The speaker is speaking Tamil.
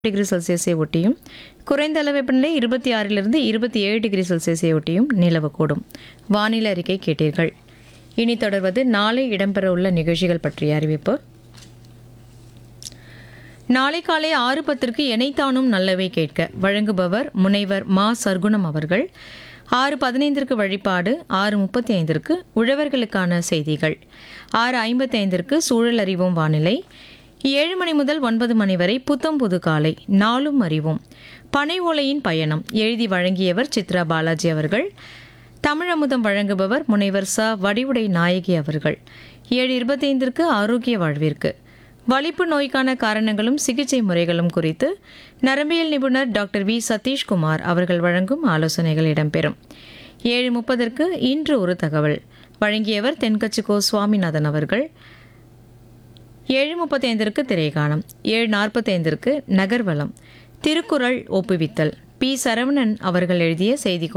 டிகிரி செல்சியஸை ஒட்டியும் குறைந்த அளவு வெப்பநிலை இருபத்தி ஆறிலிருந்து இருபத்தி ஏழு டிகிரி செல்சியஸை ஒட்டியும் நிலவக்கூடும் வானிலை அறிக்கை கேட்டீர்கள் இனி தொடர்வது நாளை இடம்பெறவுள்ள நிகழ்ச்சிகள் பற்றிய அறிவிப்பு நாளை காலை ஆறு பத்திற்கு எனைத்தானும் நல்லவை கேட்க வழங்குபவர் முனைவர் மா சர்க்குணம் அவர்கள் ஆறு பதினைந்திற்கு வழிபாடு ஆறு முப்பத்தி ஐந்திற்கு உழவர்களுக்கான செய்திகள் ஆறு ஐம்பத்தி ஐந்திற்கு சூழல் அறிவோம் வானிலை ஏழு மணி முதல் ஒன்பது மணி வரை புத்தம் புது காலை நாளும் அறிவோம் பனை ஓலையின் பயணம் எழுதி வழங்கியவர் சித்ரா பாலாஜி அவர்கள் தமிழமுதம் வழங்குபவர் முனைவர் ச வடிவுடை நாயகி அவர்கள் ஏழு இருபத்தைந்திற்கு ஆரோக்கிய வாழ்விற்கு வலிப்பு நோய்க்கான காரணங்களும் சிகிச்சை முறைகளும் குறித்து நரம்பியல் நிபுணர் டாக்டர் வி சதீஷ்குமார் அவர்கள் வழங்கும் ஆலோசனைகள் இடம்பெறும் ஏழு முப்பதற்கு இன்று ஒரு தகவல் வழங்கியவர் தென்கட்சிக்கோ சுவாமிநாதன் அவர்கள் ஏழு முப்பத்தைந்திற்கு திரைகாணம் ஏழு நாற்பத்தைந்திற்கு நகர்வலம் திருக்குறள் ஒப்புவித்தல் பி சரவணன் அவர்கள் எழுதிய செய்தி